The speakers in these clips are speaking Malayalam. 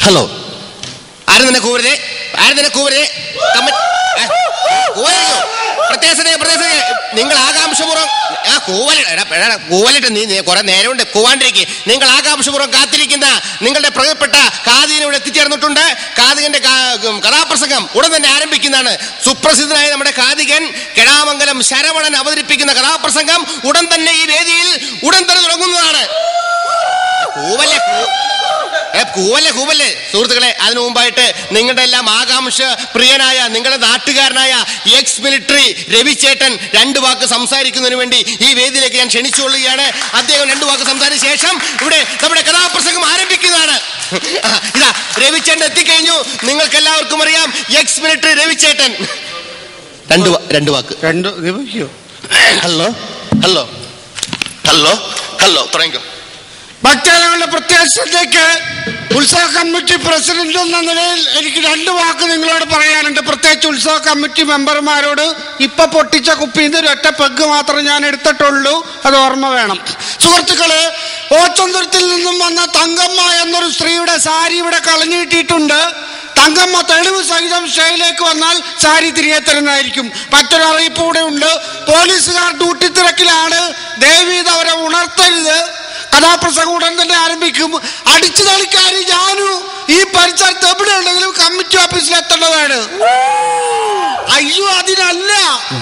ഹലോ ആരും തന്നെ കൂവരുതേ ആരും തന്നെ കൂവരുതേ കമ്മ- ഏ, കൂവരുതോ? പ്രത്യേക ശ്രദ്ധ, പ്രത്യേക ശ്രദ്ധ. നിങ്ങൾ ആകാംക്ഷപൂർവ്വം ആ കൂവല എടാ, എടാ, കൂവലിട്ട് നീ നീ കുറെ നേരമുണ്ട് കൂവാണ്ടിരിക്കും നിങ്ങൾ ആകാംക്ഷപൂർവ്വം കാത്തിരിക്കുന്ന നിങ്ങളുടെ പ്രിയപ്പെട്ട കാതികൻ ഇവിടെ എത്തിച്ചേർന്നിട്ടുണ്ട് കാതികന്റെ കാ- ഉം, കഥാപ്രസംഗം ഉടൻ തന്നെ ആരംഭിക്കുന്നതാണ് സുപ്രസിദ്ധനായ നമ്മുടെ കാതികൻ കെടാമംഗലം ശരവണൻ അവതരിപ്പിക്കുന്ന കഥാപ്രസംഗം ഉടൻ തന്നെ ഈ വേദിയിൽ ഉടൻ തന്നെ തുടങ്ങുന്നതാണ് കൂവല്ലേ കൂ- ഏ, കൂവല്ലേ കൂവല്ലേ സുഹൃത്തുക്കളെ അതിനു മുമ്പായിട്ട് നിങ്ങളുടെ എല്ലാം ആകാംക്ഷ പ്രിയനായ നിങ്ങളുടെ നാട്ടുകാരനായ എക്സ് മിലിറ്ററി രവിചേട്ടൻ രണ്ട് വാക്ക് സംസാരിക്കുന്നതിന് വേണ്ടി ഈ വേദിയിലേക്ക് ഞാൻ ക്ഷണിച്ചുകൊള്ളുകയാണ് അദ്ദേഹം രണ്ട് വാക്ക് സംസാരിച്ച ശേഷം ഇവിടെ നമ്മുടെ കഥാപ്രസംഗം ആരംഭിക്കുന്നതാണ് ആ, ഇതാ രവിചേട്ടൻ എത്തിക്കഴിഞ്ഞു നിങ്ങൾക്ക് എല്ലാവർക്കും അറിയാം എക്സ് മിലിറ്ററി രവിചേട്ടൻ രണ്ട് വാ- രണ്ട് വാക്ക് രണ്ട് നിമിഷോ ഹലോ ഹലോ ഹലോ ഹലോ തുടങ്ങിക്കോ ഭക്തജനങ്ങളുടെ പ്രത്യേകത്തിലേക്ക് ഉത്സവ കമ്മിറ്റി പ്രസിഡന്റ് എന്ന നിലയിൽ എനിക്ക് രണ്ട് വാക്ക് നിങ്ങളോട് പറയാനുണ്ട് പ്രത്യേകിച്ച് ഉത്സവ കമ്മിറ്റി മെമ്പർമാരോട് ഇപ്പൊ പൊട്ടിച്ച കുപ്പിയിൽ നിന്ന് ഒരൊറ്റ പെഗ് മാത്രം ഞാൻ എടുത്തിട്ടുള്ളൂ അത് ഓർമ്മ വേണം സുഹൃത്തുക്കളെ ഓച്ചന്തുരത്തിൽ നിന്നും വന്ന തങ്കമ്മ എന്നൊരു സ്ത്രീയുടെ സാരി ഇവിടെ കളഞ്ഞിട്ടിട്ടുണ്ട് തങ്കമ്മ തെളിവ് സഹിതം സ്റ്റേയിലേക്ക് വന്നാൽ സാരി തിരികെ തരുന്നതായിരിക്കും മറ്റൊരു അറിയിപ്പ് കൂടെ ഉണ്ട് പോലീസുകാർ ഡ്യൂട്ടി തിരക്കിലാണ് ദയവീത് അവരെ ഉണർത്തരുത് കഥാപ്രസംഗം ഉടൻ തന്നെ ആരംഭിക്കും അടിച്ചു തളിക്കാരി ഞാനു ഈ പരിസരത്ത് എവിടെ ഉണ്ടെങ്കിലും കമ്മിറ്റി ഓഫീസിൽ എത്തേണ്ടതാണ് അയ്യോ അതിനല്ല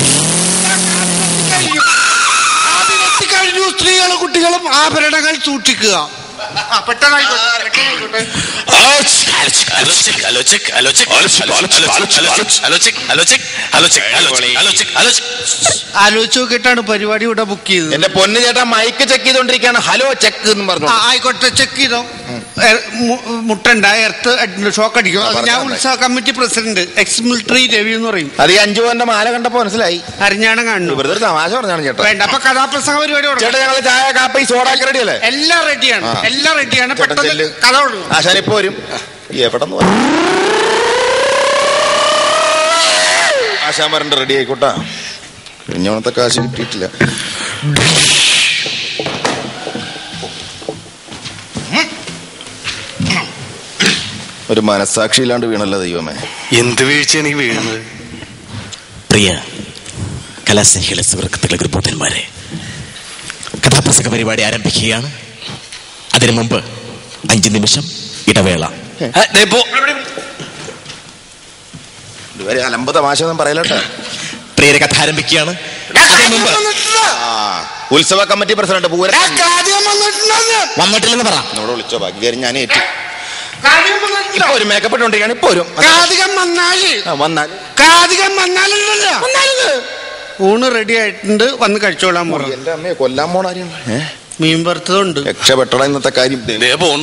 അതിനെത്തിക്കഴിഞ്ഞു സ്ത്രീകളും കുട്ടികളും ആഭരണങ്ങൾ സൂക്ഷിക്കുക ആ, പെട്ടെന്നായിക്കോട്ടെ, പെട്ടെന്നായിക്കോട്ടെ. ആലോചിച്ച് നോക്കിയിട്ടാണ് പരിപാടി ഇവിടെ ബുക്ക് ചെയ്തത് എന്റെ പൊന്ന് ചേട്ടാ മൈക്ക് ചെക്ക് ചെയ്തോണ്ടിരിക്കാണ് ഹലോ ചെക്ക് എന്ന് പറഞ്ഞു ആ, ആയിക്കോട്ടെ ചെക്ക് ചെയ്തോ എ- മു- മുട്ടണ്ട എർത്ത് ഷോക്ക് അടിക്കും അത് ഞാൻ പറഞ്ഞാ ഉത്സവ committee president ex military Ravi എന്ന് പറയും അത് ഈ അഞ്ചു പവന്റെ മാല കണ്ടപ്പോ മനസ്സിലായി അരിഞ്ഞാണം കാണുന്നു വെറുതെ ഒരു തമാശ പറഞ്ഞാണ് ചേട്ടാ വേണ്ട അപ്പൊ കഥാപ്രസംഗ പരിപാടി തുടങ്ങാം. ചേട്ടാ ഞങ്ങള് ചായ കാപ്പി സോഡാക്കി റെഡി അല്ലേ എല്ലാം റെഡിയാണ് ആ. എല്ലാം റെഡിയാണ് ചേട്ടൻ പെട്ടെന്ന് ചെല്ല്. കഥ തുടങ്ങും ആശാൻ ഇപ്പൊ വരും എവിടെ ആശാൻ വരണ്ട റെഡി ആയിക്കോട്ടാ കഴിഞ്ഞവണത്തെ കാശ് കിട്ടിയിട്ടില്ല ഒരു മനസാക്ഷിയില്ലാണ്ട് വീണല്ലോ ദൈവമേ എന്ത് വീഴ്ചയാണ് ഈ വീഴുന്നത് പ്രിയ കലാസ്നേഹികളെ സുഹൃത്തുക്കളെ ഗുരുബോധന്മാരെ കഥാപ്രസംഗ പരിപാടി ആരംഭിക്കുകയാണ് അതിനു മുമ്പ് അഞ്ച് നിമിഷം ഇടവേള ആ, ദേ പോ. ഇതുവരെ അലമ്പ തമാശ ഒന്നും പറയലട്ടെ പ്രിയരെ കഥ ആരംഭിക്കുകയാണ് അതിനു മുമ്പ് ആ ഉത്സവ കമ്മിറ്റി പ്രസിഡന്റ് പൂര കാര്യം വന്നിട്ടുണ്ടെന്ന്. വന്നിട്ടില്ലെന്ന് പറ എന്നോട് വിളിച്ചോ ബാക്കി കാര്യം ഞാൻ ഏറ്റു കാര്യം വന്നിട്ടില്ല. ഇപ്പൊ ഒരു മേക്കപ്പ് ഇട്ടുകൊണ്ടിരിക്കുകയാണ് ഇപ്പൊ വരും കാതികം വന്നാല് ആ, വന്നാൽ കാതികം വന്നാലുണ്ടല്ലോ ഊണ് റെഡി ആയിട്ടുണ്ട് വന്ന് കഴിച്ചോളാൻ പറഞ്ഞു എന്റെ അമ്മയെ കൊല്ലാൻ പോണ ആരെയാണ്? ഏ? മീൻ വറുത്തതുണ്ട് രക്ഷപ്പെട്ടട ഇന്നത്തെ കാര്യം ദേ, ദേ പോണ്ട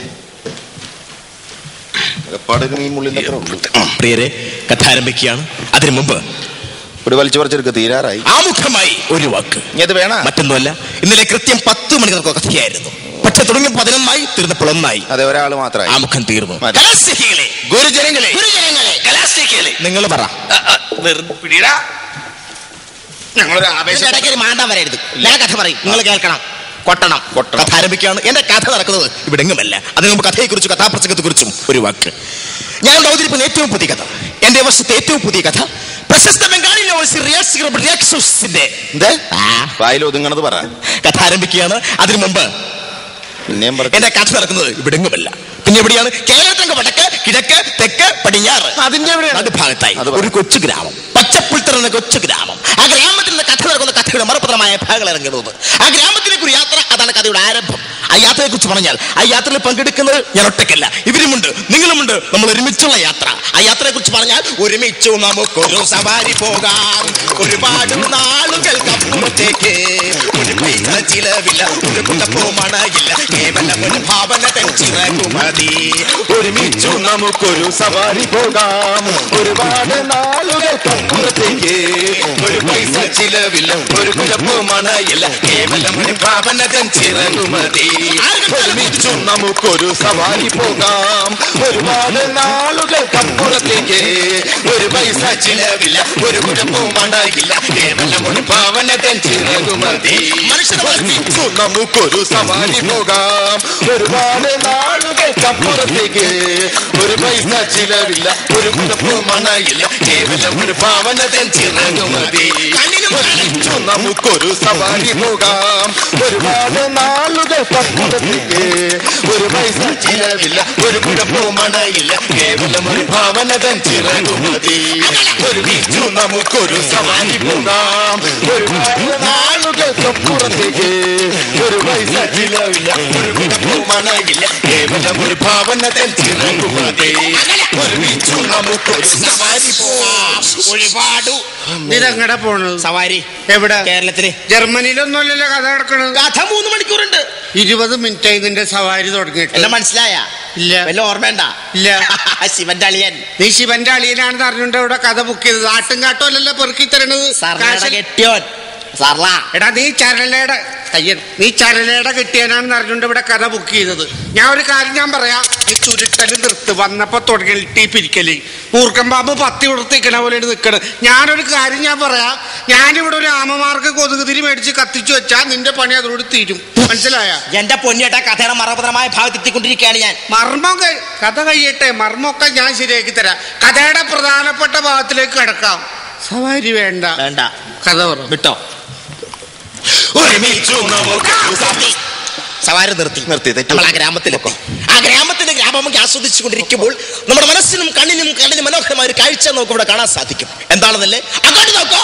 അകപ്പാട് ഒരു മീൻ മുള്ളിന്റെ അത്ര ഉള്ളൂ പ്രിയരെ കഥ ആരംഭിക്കുകയാണ് അതിനു മുമ്പ് ഒരു വലിച്ചു പറിച്ചെടുക്ക തീരാറായി ആമുഖമായി ഒരു വാക്ക് ഇനി അത് വേണ മറ്റൊന്നുമല്ല ഇന്നലെ കൃത്യം പത്ത് മണിക്കൂർ കഥയായിരുന്നു പക്ഷെ തുടങ്ങി പതിനൊന്നായി തീർന്നപ്പോൾ ഒന്നായി അതെ ഒരാള് മാത്രമായി ആമുഖം തീർന്നു മതി. കലാസ്നേഹികളെ ഗുരുജനങ്ങളെ ഗുരുജനങ്ങളെ കലാസ്നേഹികളെ നിങ്ങൾ പറ ആ, ആ, വെറുതെ പിടിയടാ ഞങ്ങളൊരു ആവേശം ഇതിന്റെ ഇടയ്ക്ക് ഒരു മാണ്ടാൻ വരരുത് ഞാൻ കഥ പറയും നിങ്ങൾ കേൾക്കണം കൊട്ടണം കൊട്ടണം. കഥ ആരംഭിക്കുകയാണ് എന്റെ കഥ നടക്കുന്നത് ഇവിടെ എങ്ങുമല്ല അതിനു മുമ്പ് കഥയെക്കുറിച്ചും കഥാപ്രസംഗത്തെക്കുറിച്ചും ഒരു വാക്ക് ഞാൻ അവതരിപ്പിക്കുന്ന ഏറ്റവും പുതിയ കഥ എന്റെ വർഷത്തെ ഏറ്റവും പുതിയ കഥ പ്രശസ്ത ബംഗാളി നോവൽസ് റിയാസ് റിയാക്സോസിന്റെ എന്തേ ആ, വായിൽ ഒതുങ്ങണത് പറ കഥ ആരംഭിക്കുകയാണ് അതിനു മുമ്പ് പിന്നെയും പറഞ്ഞു എന്റെ കഥ നടക്കുന്നത് ഇവിടെ എങ്ങുമല്ല പിന്നെ എവിടെയാണ് കേരളത്തിന്റെ വടക്ക് കിഴക്ക് തെക്ക് പടിഞ്ഞാറ് അതിന്റെ എവിടെയാണ്? നടുഭാഗത്തായി അത് പറ. ഒരു കൊച്ചു ഗ്രാമം പച്ചപ്പുൽത്തറ എന്ന കൊച്ചു ഗ്രാമം ആ ഗ്രാമത്തിൽ നിന്ന് കഥ നടക്കുന്ന കഥയുടെ മറുപത്രമായ ഭാഗങ്ങൾ ഇറങ്ങുന്നത് ആ ഗ്രാമത്തിലേക്ക് ഒരു യാത്ര അതാണ് കഥയുടെ ആരംഭം ആ യാത്രയെ കുറിച്ച് പറഞ്ഞാൽ ആ യാത്രയിൽ പങ്കെടുക്കുന്നത് ഞാൻ ഒറ്റയ്ക്കല്ല ഇവരുമുണ്ട് നിങ്ങളുമുണ്ട് നമ്മൾ ഒരുമിച്ചുള്ള യാത്ര ആ യാത്രയെ കുറിച്ച് പറഞ്ഞാൽ ഒരുമിച്ചു നമുക്കൊരു സവാരി പോകാം ഒരുപാട് നാളുകൾക്കപ്പുറത്തേക്ക് ഒരു പൈസ ചിലവില്ല ഒരു കുട്ടപ്പോ മണയില്ല കേവലം ഒരു ഭാവന തെച്ചിറക്കുമതി ഒരുമിച്ചു നമുക്കൊരു സവാരി പോകാം ഒരുപാട് നാളുകൾക്കപ്പുറത്തേക്ക് ഒരു പൈസ ചിലവില്ല ഒരു കുഴപ്പോ മണയില്ല കേവലം ഒരു ഭാവന തെച്ചിറക്കുമതി ഒരുമിച്ചു നമുക്കൊരു സവാരി പോകാം ഒരുപാട് നാളുകൾക്കപ്പുറത്തേക്ക് ഒരു പൈസ ചിലവില്ല ഒരു കുഴപ്പവും ഉണ്ടാകില്ല കേവലം ഒരു പാവന തെച്ചിറകുമതി മനുഷ്യന് ഒരുമിച്ചു നമുക്കൊരു സവാരി പോകാം ഒരുപാട് നാളുകൾക്കപ്പുറത്തേക്ക് ഒരു പൈസ ചിലവില്ല ഒരു മുതപ്പ് മണയില്ല കേവലം ഒരു ഭാവനതൻ ചിറകുമതി ഒരുമിച്ചു നമുക്കൊരു സവാരി പോകാം ഒരുപാട് നാളുകൾക്കപ്പുറത്തേക്ക് ഒരു പൈസ ചിലവില്ല ഒരു മുതപ്പ് മണയില്ല കേവലം ഒരു ഭാവനതൻ ചിറകുമതി ഒരുമിച്ചു നമുക്കൊരു സവാരി പോകാം ഒരുപാട് നാളുകൾക്കപ്പുറത്തേക്ക് ഒരു പൈസ ചിലവില്ല ഒരു മുതപ്പ് മണയില്ല കേവലം ഒരു ഭാവനതൻ ചിറകുമതി ഒരുമിച്ചു നമുക്കൊരു സവാരി പോകാം ഒരുപാട് ഇതെങ്ങടെ പോണത് സവാരി എവിടെ കേരളത്തില് ജർമ്മനിയിലൊന്നുമല്ലല്ലോ കഥ കിടക്കണത് കഥ മൂന്ന് മണിക്കൂറുണ്ട് ഇരുപത് മിനിറ്റ് ഇതിന്റെ സവാരി തുടങ്ങിയിട്ട് എല്ലാം മനസ്സിലായ ഇല്ല. വല്ല ഓർമ്മയുണ്ട ഇല്ല. ശിവന്റെ അളിയൻ നീ ശിവന്റെ അളിയനാണെന്ന് അറിഞ്ഞുകൊണ്ട് ഇവിടെ കഥ ബുക്ക് ചെയ്തത് ആട്ടും കാട്ടും അല്ലല്ലോ പെറുക്കി തരണത് സർലയുടെ കാശ് കെട്ടിയോൻ സർല എടാ നീ ചരലയുടെ കയ്യൻ നീ ചരലയുടെ കെട്ടിയാനാണെന്ന് അറിഞ്ഞുകൊണ്ട് ഇവിടെ കഥ ബുക്ക് ചെയ്തത് ഞാൻ ഒരു കാര്യം ഞാൻ പറയാം ഈ ചുരുട്ടല് നിർത്ത് വന്നപ്പോ തുടങ്ങി പിരിക്കല് മൂർക്കം പാമ്പ് പത്തി കൊടുത്തിക്കണ പോലെ നിൽക്കണ് ഞാനൊരു കാര്യം ഞാൻ പറയാം ഞാനിവിടെ ഒരു ആമമാർക്ക് കൊതുകുതിരി മേടിച്ച് കത്തിച്ചു വെച്ചാൽ നിന്റെ പണി അതോട് തീരും മനസ്സിലായ എന്റെ പൊന്നിയേട്ട കഥയുടെ മറപത്രമായ ഭാഗത്തെത്തിക്കൊണ്ടിരിക്കുകയാണ് ഞാൻ മർമ്മം കഴി- കഥ കഴിയട്ടെ മർമ്മമൊക്കെ ഞാൻ ശരിയാക്കി തരാം കഥയുടെ പ്രധാനപ്പെട്ട ഭാഗത്തിലേക്ക് കിടക്കാം സവാരി വേണ്ട വേണ്ട കഥ പറ വിട്ടോ ഒരുമിച്ചു നമുക്കൊരു നിർത്തി. സവാരി നിർത്തി നിർത്തി, തെറ്റി. നമ്മൾ ആ ഗ്രാമത്തിലെത്തി ആ ഗ്രാമത്തിന്റെ ഗ്രാമമൊക്കെ ആസ്വദിച്ചു കൊണ്ടിരിക്കുമ്പോൾ നമ്മുടെ മനസ്സിനും കണ്ണിനും കണ്ണിനും മനോഹരമായ ഒരു കാഴ്ച നമുക്ക് ഇവിടെ കാണാൻ സാധിക്കും എന്താണെന്നല്ലേ അങ്ങോട്ട് നോക്കോ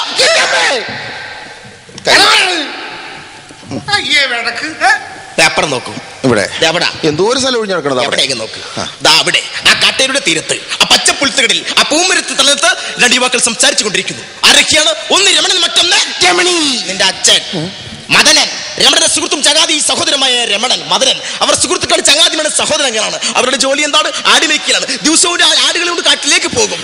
അയ്യേ വിടക്ക് ഏ? ദേ അപ്പുറം നോക്കൂ ഇവിടെ ദേ അവിടെ എന്തോ ഒരു സ്ഥലം ഒഴിഞ്ഞു കിടക്കണത് അവിടെ എവിടേക്ക് നോക്ക് ദാ അവിടെ ആ കട്ടയുടെ തീരത്ത് ആ പച്ചപ്പുൽത്തുകളിൽ ആ പൂമരത്ത് തലത്ത് രണ്ട് യുവാക്കൾ സംസാരിച്ചു കൊണ്ടിരിക്കുന്നു ആരൊക്കെയാണ് ഒന്ന് രമണൻ മറ്റൊന്ന് രമണി നിന്റെ അച്ഛൻ മദനൻ രമണന്റെ സുഹൃത്തും ചങ്ങാതി സഹോദരമായ രമണൻ മദനൻ അവർ സുഹൃത്തുക്കൾ ചങ്ങാതിയുടെ സഹോദരങ്ങളാണ് അവരുടെ ജോലി എന്താണ് ആടുമേക്കലാണ് ദിവസവും ആ ആടുകളെ കൊണ്ട് കാട്ടിലേക്ക് പോകും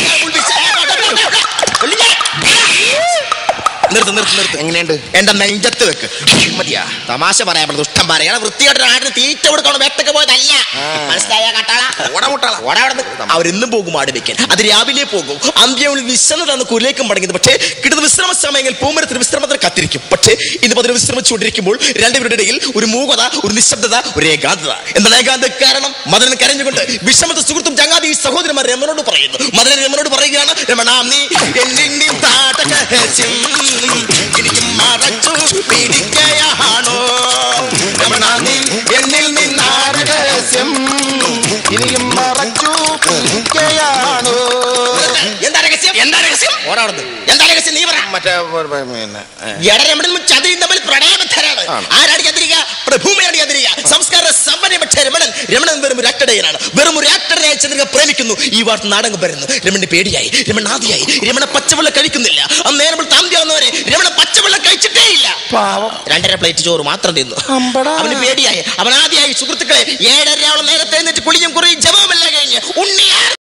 നിർത്ത് നിർത്ത് നിർത്ത് എങ്ങനെയുണ്ട് എന്റെ നെഞ്ചത്ത് വെക്ക് മതിയാ തമാശ പറയാൻ പറ്റും ദുഷ്ടം പറയാ വൃത്തിയായിട്ട് ആടിന് തീറ്റ കൊടുക്കണം വേട്ടക്ക് പോയതല്ല മനസ്സിലായ കാട്ടാള ഓടമുട്ടാള ഓടാ അവിടെ അവരെന്നും പോകും ആട് വെക്കാൻ അത് രാവിലെ പോകും അന്ത്യവിൽ വിശ്രമതാണ് കുലിലേക്കും മടങ്ങിയത് പക്ഷേ കിട്ടുന്ന വിശ്രമ സമയങ്ങളിൽ പൂമരത്തിന് വിശ്രമത്തിന് കത്തിരിക്കും പക്ഷേ ഇന്ന് പതിന് വിശ്രമിച്ചുകൊണ്ടിരിക്കുമ്പോൾ രണ്ടുപേരുടെ ഇടയിൽ ഒരു മൂകത ഒരു നിശബ്ദത ഒരു ഏകാന്തത എന്താണ് ഏകാന്ത കാരണം മദനൻ കരഞ്ഞുകൊണ്ട് വിഷമത്തെ സുഹൃത്തും ചങ്ങാതി സഹോദരന്മാർ രമനോട് പറയുന്നു മദനൻ രമനോട് പറയുകയാണ് രമണ നീ എന്നിൽ താട്ടകഹസ്യം എനിക്ക് മറച്ചു പിടിക്കയാണോ രമണ നീ എന്നിൽ നിന്നാര രഹസ്യം ഇനിയും മറച്ചു പിടിക്കുകയാണോ എന്താ രഹസ്യം എന്താ രഹസ്യം ഓടാടുന്നു എന്താ രഹസ്യം നീ പറ മറ്റേ പിന്നെ ഏ, എടരമണനും ചതിയും തമ്മിൽ പ്രണയബദ്ധരാണ് ആണ്. ആരാടി അതിരിക പ്രഭൂമയാണ് അതിരിക സംസ്കാര സമ്പന്ന പക്ഷേ രമണൻ രമണൻ വെറും ഒരു അട്ടടയനാണ് വെറും ഒരു അട്ടടയായ ചന്ദ്രിക പ്രേമിക്കുന്നു ഈ വാർത്ത നാടകം വരുന്നു രമണന് പേടിയായി രമണ ആദിയായി രമണ പച്ചവെള്ളം കഴിക്കുന്നില്ല അന്നേരം താന്തിയാവുന്നവരെ രമണ പച്ചവെള്ളം കഴിച്ചിട്ടേ ഇല്ല പാവം രണ്ടര പ്ലേറ്റ് ചോറ് മാത്രം തിന്നു അമ്പടാ. അവന് പേടിയായി അവൻ ആദ്യമായി സുഹൃത്തുക്കളെ ഏഴര നേരത്തെ എന്നിട്ട് കുളിയും കുറയും ജപവുമെല്ലാം കഴിഞ്ഞ് ഉണ്ണിയാ